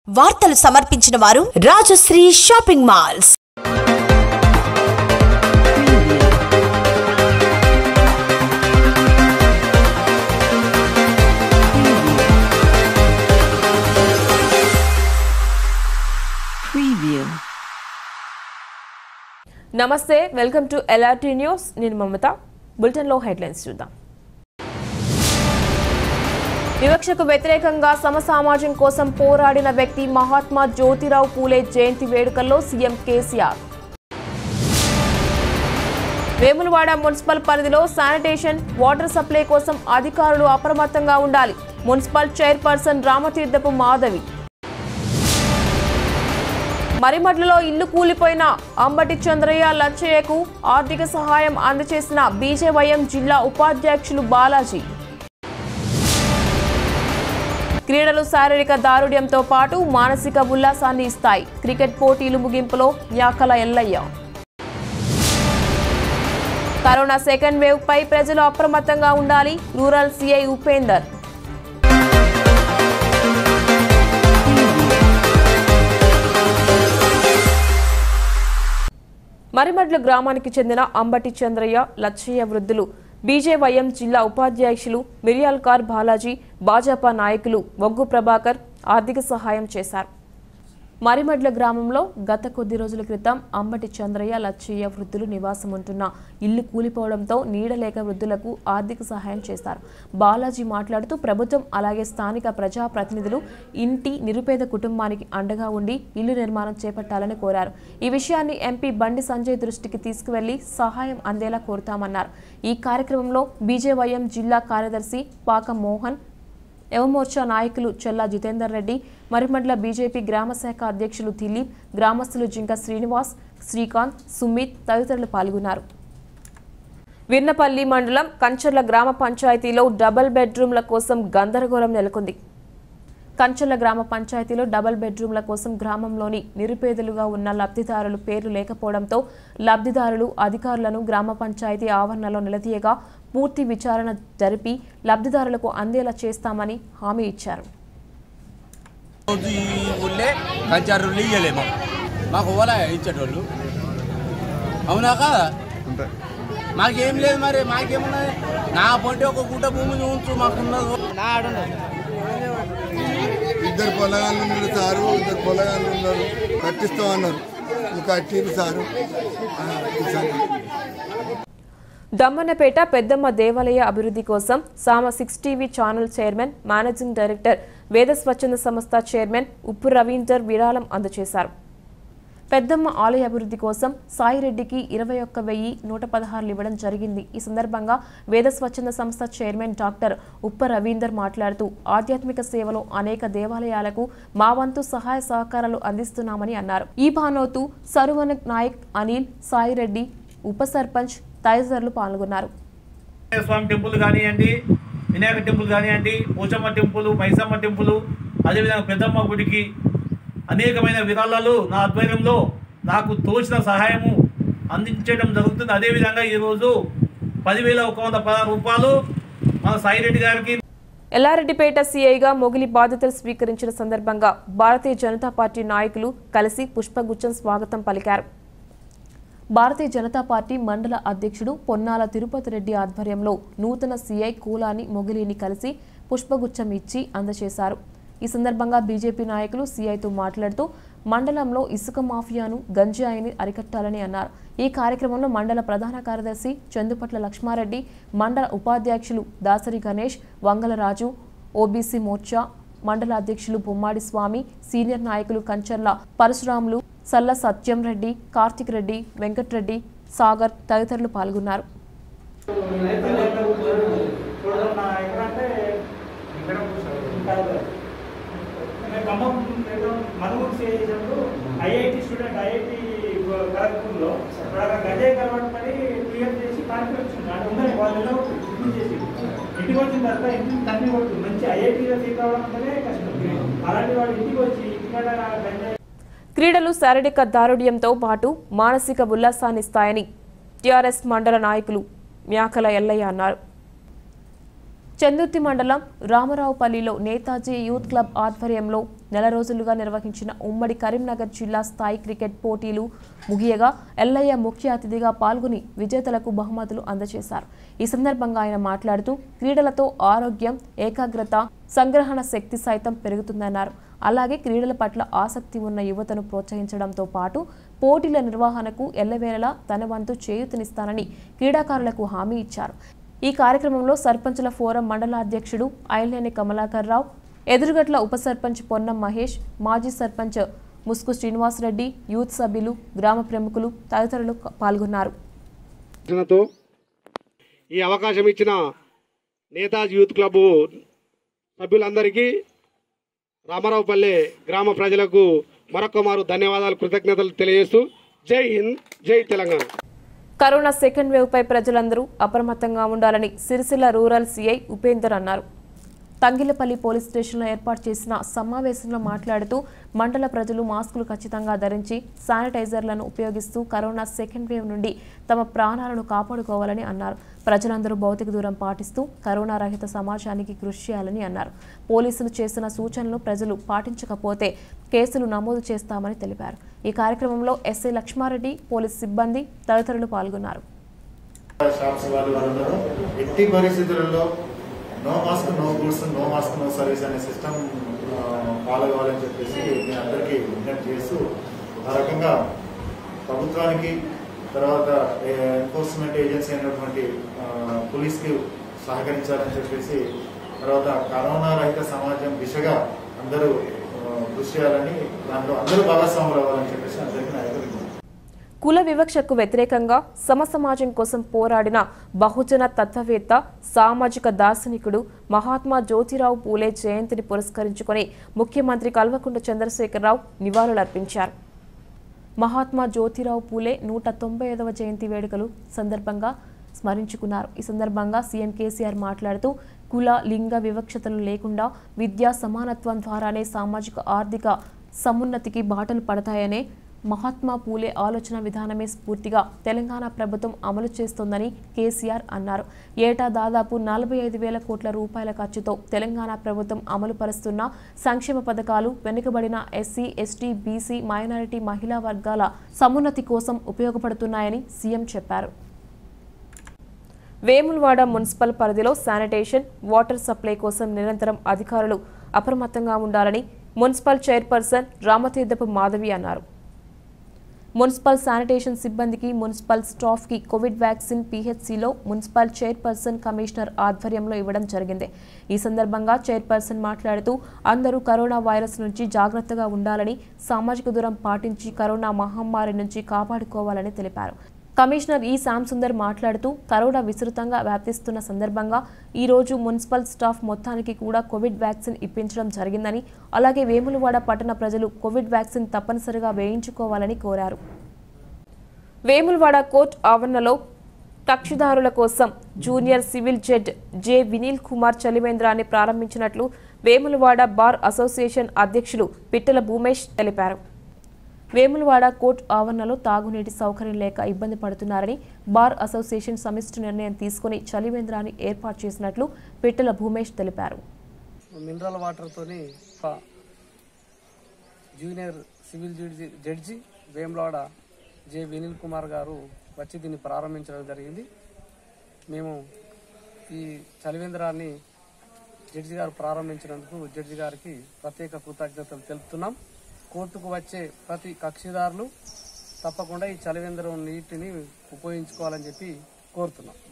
వార్తలు సమర్పించిన వారు రాజశ్రీ షాపింగ్ మాల్స్ Preview. నమస్తే వెల్కమ్ టు ఎల్ఆర్టీ న్యూస్ నేను మమత బులెటిన్లో హెడ్లైన్స్ చూద్దాం వివక్షకు వ్యతిరేకంగా సమసమాజం కోసం పోరాడిన వ్యక్తి మహాత్మా జ్యోతిరావు పూలే జయంతి వేడుకల్లో సీఎం కేసీఆర్ వేములవాడ మున్సిపల్ పరిధిలో శానిటేషన్ వాటర్ సప్లై కోసం అధికారులు అప్రమత్తంగా ఉండాలి మున్సిపల్ చైర్పర్సన్ రామతీర్థపు మాధవి మరిమడ్లలో ఇల్లు కూలిపోయిన అంబటి చంద్రయ్య లచ్చయ్యకు ఆర్థిక సహాయం అందజేసిన బీజేవైఎం జిల్లా ఉపాధ్యక్షులు బాలాజీ క్రీడలు శారీరక దారుఢ్యంతో పాటు మానసిక ఉల్లాసాన్ని ఇస్తాయి క్రికెట్ పోటీలు ముగింపులో Yakala Yellaiah corona second wave పై ప్రజలు అప్రమత్తంగా ఉండాలి రూరల్ సిఐ ఉపేందర్ మరిమడ్ల గ్రామానికి చెందిన అంబటి చంద్రయ్య లచ్చయ్య వృద్ధులు బీజేవైఎం జిల్లా ఉపాధ్యక్షులు మిరియాల్కార్ బాలాజీ భాజపా నాయకులు మొగ్గు ప్రభాకర్ ఆర్థిక సహాయం చేశారు మరిమడ్ల గ్రామంలో గత కొద్ది రోజుల క్రితం అంబటి చంద్రయ్య లచ్చయ్య వృద్ధులు నివాసం ఉంటున్న ఇల్లు కూలిపోవడంతో నీడలేక వృద్ధులకు ఆర్థిక సహాయం చేశారు బాలాజీ మాట్లాడుతూ ప్రభుత్వం అలాగే స్థానిక ప్రజాప్రతినిధులు ఇంటి నిరుపేద కుటుంబానికి అండగా ఉండి ఇల్లు నిర్మాణం చేపట్టాలని కోరారు ఈ విషయాన్ని ఎంపీ బండి సంజయ్ దృష్టికి తీసుకువెళ్లి సహాయం అందేలా కోరుతామన్నారు ఈ కార్యక్రమంలో బీజేవైఎం జిల్లా కార్యదర్శి పాక మోహన్ యువమోర్చా నాయకులు చెల్లా జితేందర్ రెడ్డి మరిమండల బీజేపీ గ్రామ శాఖ అధ్యక్షులు దిలీప్ గ్రామస్తులు జింక శ్రీనివాస్ శ్రీకాంత్ సుమిత్ తదితరులు పాల్గొన్నారు విర్నపల్లి మండలం కంచర్ల గ్రామ పంచాయతీలో డబుల్ బెడ్రూమ్ల కోసం గందరగోళం నెలకొంది కంచర్ల గ్రామ పంచాయతీలో డబుల్ బెడ్రూమ్ల కోసం గ్రామంలోని నిరుపేదలుగా ఉన్న లబ్ధిదారులు పేర్లు లేకపోవడంతో లబ్ధిదారులు అధికారులను గ్రామ పంచాయతీ ఆవరణలో నిలదీయగా పూర్తి విచారణ జరిపి లబ్ధిదారులకు అందేలా చేస్తామని హామీ ఇచ్చారు రోజు ఈ ఊళ్ళే కంచారులు ఇయ్యలేము మాకు ఓలా ఇచ్చేటోళ్ళు అవునా కాదా మాకేం లేదు మరి మాకేమున్నది నా పొంటి ఒక గుట్ట భూమిని ఉంచు మాకున్నది నా ఆడున్నది ఇద్దరు పొలగాళ్ళు ఉన్నారు సారు ఇద్దరు పొలగాళ్ళు ఉన్నారు కట్టిస్తాం అన్నారు ఇంకా కట్టిరు సారు ఆ, ఈసారి దమ్మన్నపేట పెద్దమ్మ దేవాలయ అభివృద్ధి కోసం Sama six TV channel chairman managing director వేద స్వచ్ఛంద సంస్థ చైర్మన్ ఉప్పు రవీందర్ విరాళం అందజేశారు పెద్దమ్మ ఆలయ అభివృద్ధి కోసం సాయిరెడ్డికి ఇరవై ఒక్క వెయ్యి నూట పదహారులు ఇవ్వడం జరిగింది ఈ సందర్భంగా వేద స్వచ్ఛంద సంస్థ చైర్మన్ డాక్టర్ ఉప్ప రవీందర్ మాట్లాడుతూ ఆధ్యాత్మిక సేవలో అనేక దేవాలయాలకు మా వంతు సహాయ సహకారాలు అందిస్తున్నామని అన్నారు ఈ భానోతు సరువన నాయక్ అనిల్ సాయిరెడ్డి ఉప సర్పంచ్ తదితరులు పాల్గొన్నారు ఆంజనేయ స్వామి టెంపుల్ కానివ్వండి వినాయక టెంపుల్ కానివ్వండి పోచమ్మ టెంపుల్ మైసమ్మ టెంపుల్ అదేవిధంగా పెద్దమ్మ గుడికి అనేకమైన విరాళాలు నా ఆధ్వర్యంలో నాకు తోచిన సహాయము అందించడం జరుగుతుంది అదేవిధంగా ఈరోజు పదివేల ఒక వంద పదహారు రూపాయలు మన సాయిరెడ్డి గారికి ఎల్లారెడ్డిపేట సీఐగా మొగిలి బాధ్యతలు స్వీకరించిన సందర్భంగా భారతీయ జనతా పార్టీ నాయకులు కలిసి పుష్పగుచ్చం స్వాగతం పలికారు భారతీయ జనతా పార్టీ మండల అధ్యక్షుడు పొన్నాల తిరుపతి రెడ్డి ఆధ్వర్యంలో నూతన సీఐ కూలాని మొగిలిని కలిసి పుష్పగుచ్చం ఇచ్చి అందజేశారు ఈ సందర్భంగా బీజేపీ నాయకులు సీఐతో మాట్లాడుతూ మండలంలో ఇసుక మాఫియాను గంజాయిని అరికట్టాలని అన్నారు ఈ కార్యక్రమంలో మండల ప్రధాన కార్యదర్శి చందుపట్ల లక్ష్మారెడ్డి మండల ఉపాధ్యక్షులు దాసరి గణేష్ వంగలరాజు ఓబీసీ మోర్చా మండల అధ్యక్షులు బొమ్మాడి స్వామి సీనియర్ నాయకులు కంచర్ల పరశురాములు సల్ల సత్యం రెడ్డి కార్తిక్ రెడ్డి వెంకట్రెడ్డి సాగర్ తదితరులు పాల్గొన్నారు నేను ఖమ్మం ఏదో మనుగూరు చేసినప్పుడు ఐఐటి స్టూడెంట్ ఐఐటి ఖరగ్పూర్లో అక్కడ గజే కలవడం పని క్లియర్ చేసి పార్టీ వచ్చింది అంటే ఉందని వాళ్ళు ఇంటికి చేసి ఇంటికి వచ్చిన తర్వాత ఇంటికి తన్ని కొడుతుంది మంచి ఐఐటీలో సీట్ రావడం అంటేనే కష్టం అలాంటి వాళ్ళు ఇంటికి వచ్చి ఇక్కడ గంజాయి క్రీడలు శారీరక దారుఢ్యంతో పాటు మానసిక ఉల్లాసాన్ని ఇస్తాయని టీఆర్ఎస్ మండల నాయకులు మ్యాకల ఎల్లయ్య అన్నారు చందుర్తి మండలం రామరావుపల్లిలో నేతాజీ యూత్ క్లబ్ ఆధ్వర్యంలో నెల రోజులుగా నిర్వహించిన ఉమ్మడి కరీంనగర్ జిల్లా స్థాయి క్రికెట్ పోటీలు ముగియగా ఎల్లయ్య ముఖ్య అతిథిగా పాల్గొని విజేతలకు బహుమతులు అందజేశారు ఈ సందర్భంగా ఆయన మాట్లాడుతూ క్రీడలతో ఆరోగ్యం ఏకాగ్రత సంగ్రహణ శక్తి సైతం పెరుగుతుందన్నారు అలాగే క్రీడల పట్ల ఆసక్తి ఉన్న యువతను ప్రోత్సహించడంతో పాటు పోటీల నిర్వహణకు ఎల్లవేళలా తన వంతు చేయూతనిస్తానని క్రీడాకారులకు హామీ ఇచ్చారు ఈ కార్యక్రమంలో సర్పంచుల ఫోరం మండల అధ్యక్షుడు ఐలేని కమలాకర్ రావు ఎదురుగట్ల ఉప సర్పంచ్ పొన్నం మహేష్ మాజీ సర్పంచ్ ముస్కు శ్రీనివాసరెడ్డి యూత్ సభ్యులు గ్రామ ప్రముఖులు తదితరులు పాల్గొన్నారు తో ఈ అవకాశం ఇచ్చిన నేతాజీ యూత్ క్లబ్ సభ్యులందరికీ రామారావుపల్లె గ్రామ ప్రజలకు మరొక మారు ధన్యవాదాలు కృతజ్ఞతలు తెలియజేస్తూ Jai Hind Jai Telangana corona second wave పై ప్రజలందరూ అప్రమత్తంగా ఉండాలని సిరిసిల్ల రూరల్ సీఐ ఉపేందర్ అన్నారు తంగిలపల్లి పోలీస్ స్టేషన్లో ఏర్పాటు చేసిన సమావేశంలో మాట్లాడుతూ మండల ప్రజలు మాస్కులు ఖచ్చితంగా ధరించి శానిటైజర్లను ఉపయోగిస్తూ కరోనా సెకండ్ వేవ్ నుండి తమ ప్రాణాలను కాపాడుకోవాలని అన్నారు ప్రజలందరూ భౌతిక దూరం పాటిస్తూ కరోనా రహిత సమాజానికి కృషి చేయాలని అన్నారు పోలీసులు చేసిన సూచనలు ప్రజలు పాటించకపోతే కేసులు నమోదు చేస్తామని తెలిపారు ఈ కార్యక్రమంలో ఎస్ఐ లక్ష్మారెడ్డి పోలీస్ సిబ్బంది తదితరులు పాల్గొన్నారు షాప్స్ వాళ్ళు వాళ్ళందరూ ఎట్టి పరిస్థితులలో no mask no goods no mask no service అనే సిస్టమ్ ఫాలో కావాలని చెప్పేసి నేను అందరికీ విజ్ఞప్తి చేస్తూ ఆ రకంగా ప్రభుత్వానికి తర్వాత ఎన్ఫోర్స్మెంట్ ఏజెన్సీ అయినటువంటి ఆ, పోలీస్కి సహకరించాలని చెప్పేసి తర్వాత కరోనా రహిత సమాజం దిశగా అందరూ ఆ, కృషి చేయాలని దాంట్లో అందరూ భాగస్వాములు అవ్వాలని చెప్పేసి అందరికీ నా యొక్క విజ్ఞప్తి కుల వివక్షకు వ్యతిరేకంగా సమసమాజం కోసం పోరాడిన బహుజన తత్వవేత్త సామాజిక దార్శనికుడు మహాత్మా జ్యోతిరావు పూలే జయంతిని పురస్కరించుకొని ముఖ్యమంత్రి కల్వకుంట్ల చంద్రశేఖరరావు నివాళులర్పించారు మహాత్మా జ్యోతిరావు పూలే నూట తొంభై ఐదవ జయంతి వేడుకలు సందర్భంగా స్మరించుకున్నారు ఈ సందర్భంగా సీఎం కేసీఆర్ మాట్లాడుతూ కుల లింగ వివక్షతలు లేకుండా విద్యా సమానత్వం ద్వారానే సామాజిక ఆర్థిక సమున్నతికి బాటలు పడతాయనే మహాత్మా పూలే ఆలోచన విధానమే స్ఫూర్తిగా తెలంగాణ ప్రభుత్వం అమలు చేస్తోందని కేసీఆర్ అన్నారు ఏటా దాదాపు నలభై ఐదు వేల కోట్ల రూపాయల ఖర్చుతో తెలంగాణ ప్రభుత్వం అమలు పరుస్తున్న సంక్షేమ పథకాలు వెనుకబడిన ఎస్సీ ఎస్టీ బీసీ మైనారిటీ మహిళా వర్గాల సమున్నతి కోసం ఉపయోగపడుతున్నాయని సీఎం చెప్పారు వేములవాడ మున్సిపల్ పరిధిలో శానిటేషన్ వాటర్ సప్లై కోసం నిరంతరం అధికారులు అప్రమత్తంగా ఉండాలని మున్సిపల్ చైర్పర్సన్ రామతీర్థపు మాధవి అన్నారు మున్సిపల్ శానిటేషన్ సిబ్బందికి మున్సిపల్ స్టాఫ్కి కోవిడ్ వ్యాక్సిన్ పీహెచ్సిలో మున్సిపల్ చైర్పర్సన్ కమిషనర్ ఆధ్వర్యంలో ఇవ్వడం జరిగింది ఈ సందర్భంగా చైర్పర్సన్ మాట్లాడుతూ అందరూ కరోనా వైరస్ నుంచి జాగ్రత్తగా ఉండాలని సామాజిక దూరం పాటించి కరోనా మహమ్మారి నుంచి కాపాడుకోవాలని తెలిపారు కమిషనర్ ఈ శ్యామ్ మాట్లాడుతూ కరోనా విస్తృతంగా వ్యాప్తిస్తున్న సందర్భంగా ఈ రోజు మున్సిపల్ స్టాఫ్ మొత్తానికి కూడా కోవిడ్ వ్యాక్సిన్ ఇప్పించడం జరిగిందని అలాగే వేములవాడ పట్టణ ప్రజలు కోవిడ్ వ్యాక్సిన్ తప్పనిసరిగా వేయించుకోవాలని కోరారు వేములవాడ కోర్టు ఆవరణలో కక్షిదారుల కోసం junior civil judge J Vineel Kumar చలివేంద్రాన్ని ప్రారంభించినట్లు వేములవాడ బార్ అసోసియేషన్ అధ్యక్షులు పిట్టల భూమేష్ తెలిపారు వేములవాడ కోర్టు ఆవరణలో తాగునీటి సౌకర్యం లేక ఇబ్బంది పడుతున్నారని బార్ అసోసియేషన్ సమిష్టి నిర్ణయం తీసుకుని చలివేంద్రాన్ని ఏర్పాటు చేసినట్లు పిట్టల భూమేష్ తెలిపారు మినరల్ వాటర్తోని ఒక junior civil judge judge Vemulawada J Vineel Kumar garu వచ్చి దీన్ని ప్రారంభించడం జరిగింది మేము ఈ చలివేంద్రాన్ని జడ్జి గారు ప్రారంభించినందుకు జడ్జి గారికి ప్రత్యేక కృతజ్ఞతలు తెలుపుతున్నాం కోర్టుకు వచ్చే ప్రతి కక్షిదారులు తప్పకుండా ఈ చలివేంద్రం నీటిని ఉపయోగించుకోవాలని చెప్పి కోరుతున్నాం